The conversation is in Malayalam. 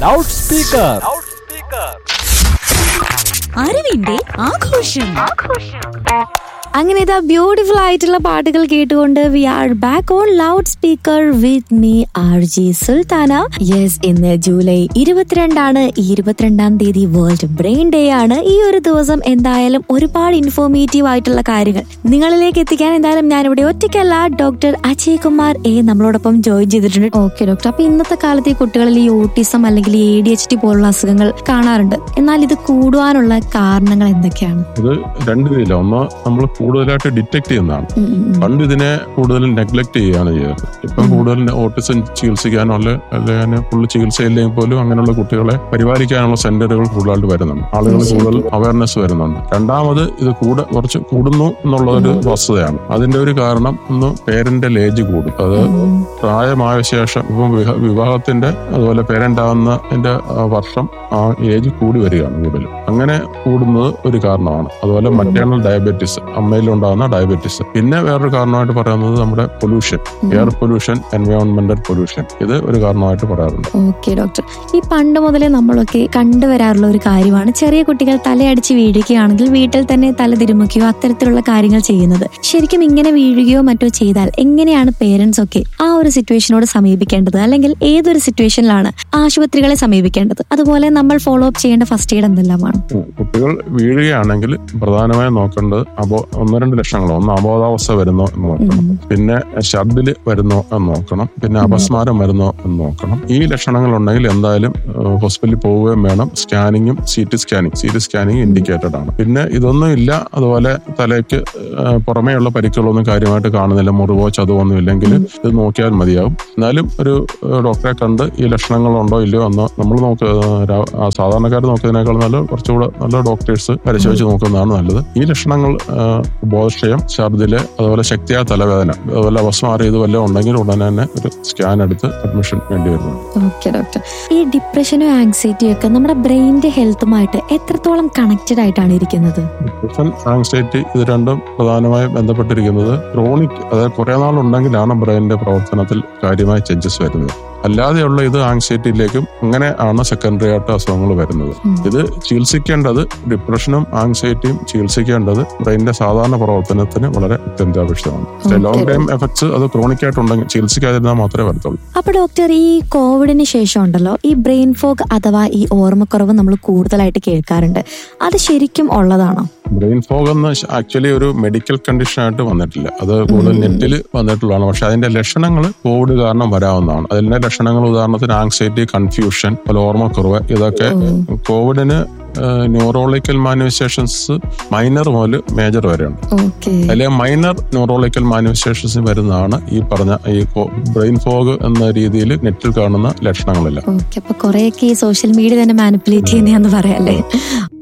ലൗഡ് സ്പീക്കർ അറിവിന്റെ ആഘോഷം അങ്ങനെ ഇതാ ബ്യൂട്ടിഫുൾ ആയിട്ടുള്ള പാട്ടുകൾ കേട്ടുകൊണ്ട് we are back on loud speaker with me R J Sultana yes ഇന്ന് ജൂലൈ ഇരുപത്തിരണ്ടാണ് ഈ ഇരുപത്തിരണ്ടാം തീയതി വേൾഡ് ബ്രെയിൻ ഡേ ആണ് ഈ ഒരു ദിവസം എന്തായാലും ഒരുപാട് ഇൻഫോർമേറ്റീവ് ആയിട്ടുള്ള കാര്യങ്ങൾ നിങ്ങളിലേക്ക് എത്തിക്കാൻ എന്തായാലും ഞാനിവിടെ ഒറ്റയ്ക്കല്ല ഡോക്ടർ അജയ് കുമാർ എ നമ്മളോടൊപ്പം ജോയിൻ ചെയ്തിട്ടുണ്ട് ഓക്കെ ഡോക്ടർ അപ്പൊ ഇന്നത്തെ കാലത്ത് ഈ കുട്ടികളിൽ ഈ ഓട്ടിസം അല്ലെങ്കിൽ എ ഡി എച്ച് ഡി പോലുള്ള അസുഖങ്ങൾ കാണാറുണ്ട് എന്നാൽ ഇത് കൂടുവാനുള്ള കാരണങ്ങൾ എന്തൊക്കെയാണ് ഇത് രണ്ട് രീതിയിലാണ് ഒന്ന് നമ്മൾ കൂടുതലായിട്ട് ഡിറ്റക്ട് ചെയ്യുന്നതാണ് ഉം, ഉം, ഉം. പണ്ട് ഇതിനെ കൂടുതലും നെഗ്ലക്ട് ചെയ്യുകയാണ് ചെയ്തത് ഇപ്പം കൂടുതൽ ഓട്ടിസം ചികിത്സിക്കാനോ അല്ലെ അല്ലെങ്കിൽ ഫുള്ള് ചികിത്സയില്ലെങ്കിൽ പോലും അങ്ങനെയുള്ള കുട്ടികളെ പരിപാലിക്കാനുള്ള സെന്ററുകൾ കൂടുതലായിട്ട് വരുന്നുണ്ട് ആളുകൾ കൂടുതൽ അവയർനെസ് വരുന്നുണ്ട് രണ്ടാമത് ഇത് കൂടെ കുറച്ച് കൂടുന്നു എന്നുള്ള ഒരു വസ്തുതയാണ് അതിന്റെ ഒരു കാരണം ഒന്ന് പേരന്റ് ഏജ് കൂടും അത് പ്രായമായ ശേഷം ഇപ്പം വിഹ- വിവാഹത്തിന്റെ അതുപോലെ പേരന്റ് ആവുന്നതിന്റെ ആ വർഷം ആ ഏജ് കൂടി വരികയാണ് കൂടുതൽ അങ്ങനെ കൂടുന്നത് ഒരു കാരണമാണ് അതുപോലെ മറ്റേണൽ ഡയബറ്റീസ് അമ്മയിലുണ്ടാകുന്ന ഡയബറ്റീസ് പിന്നെ വേറൊരു കാരണമായിട്ട് പറയുന്നത് നമ്മുടെ പൊല്യൂഷൻ എയർ പൊല്യൂഷൻ എൻവയോൺമെന്റൽ പൊല്യൂഷൻ ഇത് ഒരു കാരണമായിട്ട് പറയാറുണ്ട് ഓക്കെ ഡോക്ടർ ഈ പണ്ട് മുതലേ നമ്മളൊക്കെ കണ്ടുവരാറുള്ള ഒരു കാര്യമാണ് ചെറിയ കുട്ടികൾ തലയടിച്ച് വീഴുകയാണെങ്കിൽ വീട്ടിൽ തന്നെ തല തിരുമുകയോ അത്തരത്തിലുള്ള കാര്യങ്ങൾ ചെയ്യുന്നത് ശരിക്കും ഇങ്ങനെ വീഴുകയോ മറ്റോ ചെയ്താൽ എങ്ങനെയാണ് പേരൻസ് ഒക്കെ ആ ഒരു സിറ്റുവേഷനോട് സമീപിക്കേണ്ടത് അല്ലെങ്കിൽ ഏതൊരു സിറ്റുവേഷനിലാണ് ആശുപത്രികളെ സമീപിക്കേണ്ടത് അതുപോലെ നമ്മൾ ഫോളോ അപ്പ് ചെയ്യേണ്ട ഫസ്റ്റ് എയ്ഡ് എന്തെല്ലാമാണ് കുട്ടികൾ വീഴുകയാണെങ്കിൽ പ്രധാനമായും നോക്കേണ്ടത് അബോ ഒന്ന് രണ്ട് ലക്ഷണങ്ങൾ ഒന്ന് അബോധാവസ്ഥ വരുന്നോ എന്ന് നോക്കണം പിന്നെ ഛർദില് വരുന്നോ എന്ന് നോക്കണം പിന്നെ അപസ്മാരം വരുന്നോ എന്ന് നോക്കണം ഈ ലക്ഷണങ്ങൾ ഉണ്ടെങ്കിൽ എന്തായാലും ഏഹ്, ഹോസ്പിറ്റലിൽ പോവുകയും വേണം സ്കാനിങ്ങും C T scanning C T scanning indicated ആണ് പിന്നെ ഇതൊന്നും ഇല്ല അതുപോലെ തലയ്ക്ക് ഏഹ്, പുറമേയുള്ള പരിക്കുകളൊന്നും കാര്യമായിട്ട് കാണുന്നില്ല മുറിവോ ചതുവൊന്നും ഇല്ലെങ്കിൽ ഇത് നോക്കിയാൽ മതിയാവും എന്നാലും ഒരു ഏഹ്, ഡോക്ടറെ കണ്ട് ഈ ലക്ഷണങ്ങളുണ്ടോ ഇല്ലയോ എന്ന് നമ്മൾ നോക്കുക സാധാരണക്കാർ നോക്കുന്നതിനേക്കാൾ നല്ല കുറച്ചുകൂടെ നല്ല ഡോക്ടേഴ്സ് പരിശോധിച്ച് നോക്കുന്നതാണ് നല്ലത് ഈ ലക്ഷണങ്ങൾ ഏഹ്, ബോധക്ഷയം ഛർദില് അതുപോലെ ശക്തിയായ തലവേദന അതുപോലെ അപസ്മാരം ഇത് വല്ലതും ഉണ്ടെങ്കിൽ ഉടനെ തന്നെ ഒരു സ്കാൻ എടുത്ത് അഡ്മിഷൻ വേണ്ടി വരുന്നുണ്ട് ഓക്കെ ഡോക്ടർ ഈ ഡിപ്രഷനും ആങ്സൈറ്റിയും ഒക്കെ നമ്മുടെ ബ്രെയിനിന്റെ ഹെൽത്തുമായിട്ട് എത്രത്തോളം കണക്റ്റഡ് ആയിട്ടാണ് ഇരിക്കുന്നത് ഡിപ്രഷൻ ആങ്സൈറ്റി ഇത് രണ്ടും പ്രധാനമായും ബന്ധപ്പെട്ടിരിക്കുന്നത് ക്രോണിക് അതായത് കുറെ നാളുണ്ടെങ്കിലാണ് ബ്രെയിനിന്റെ പ്രവർത്തനത്തിൽ കാര്യമായ ചേഞ്ചസ് വരുന്നത് അല്ലാതെയുള്ള ഇത് ആങ്സൈറ്റിയിലേക്കും അങ്ങനെ ആണ് സെക്കൻഡറി ആയിട്ട് അസുഖങ്ങൾ വരുന്നത് ഉം. ഇത് ചികിത്സിക്കേണ്ടത് ഡിപ്രഷനും ആങ്സൈറ്റിയും ചികിത്സിക്കേണ്ടത് ബ്രെയിനിന്റെ സാധാരണ പ്രവർത്തനത്തിന് വളരെ അത്യന്താപേക്ഷിതമാണ് Okay. ലോങ് ടൈം എഫക്ട്സ് അത് ക്രോണിക് ആയിട്ടുണ്ടെങ്കിൽ ചികിത്സിക്കാതിരുന്നാൽ മാത്രമേ വരത്തുള്ളൂ അപ്പൊ ഡോക്ടർ ഈ കോവിഡിന് ശേഷം ഉണ്ടല്ലോ ഈ ബ്രെയിൻ ഫോഗ് അഥവാ ഈ ഓർമ്മക്കുറവ് നമ്മൾ കൂടുതലായിട്ട് കേൾക്കാറുണ്ട് അത് ശരിക്കും ഉള്ളതാണോ ബ്രെയിൻ ഫോഗ് എന്ന് ആക്ച്വലി ഒരു മെഡിക്കൽ കണ്ടീഷൻ ആയിട്ട് വന്നിട്ടില്ല അത് കൂടുതൽ നെറ്റിൽ വന്നിട്ടുള്ളതാണ് പക്ഷെ അതിന്റെ ലക്ഷണങ്ങൾ കോവിഡ് കാരണം വരാവുന്നതാണ് അതിന്റെ ലക്ഷണങ്ങൾ ഉദാഹരണത്തിന് ആങ്സൈറ്റി കൺഫ്യൂഷൻ അതുപോലെ ഓർമ്മക്കുറവ് ഇതൊക്കെ കോവിഡിന് ന്യൂറോളിക്കൽ മാനിഫെസ്റ്റേഷൻസ് മൈനർ മുതൽ മേജർ വരെയുണ്ട് ഓക്കെ അതിലെ മൈനർ ന്യൂറോളിക്കൽ മാനിഫെസ്റ്റേഷൻസ് വരുന്നതാണ് ഈ പറഞ്ഞ ഈ ബ്രെയിൻ ഫോഗ് എന്ന രീതിയിൽ നെറ്റിൽ കാണുന്ന ലക്ഷണങ്ങളെല്ലാം ഓക്കെ അപ്പൊ കുറെയൊക്കെ ഈ സോഷ്യൽ മീഡിയ തന്നെ മാനിപ്പുലേറ്റ് ചെയ്യുന്നതെന്ന് പറയാല്ലേ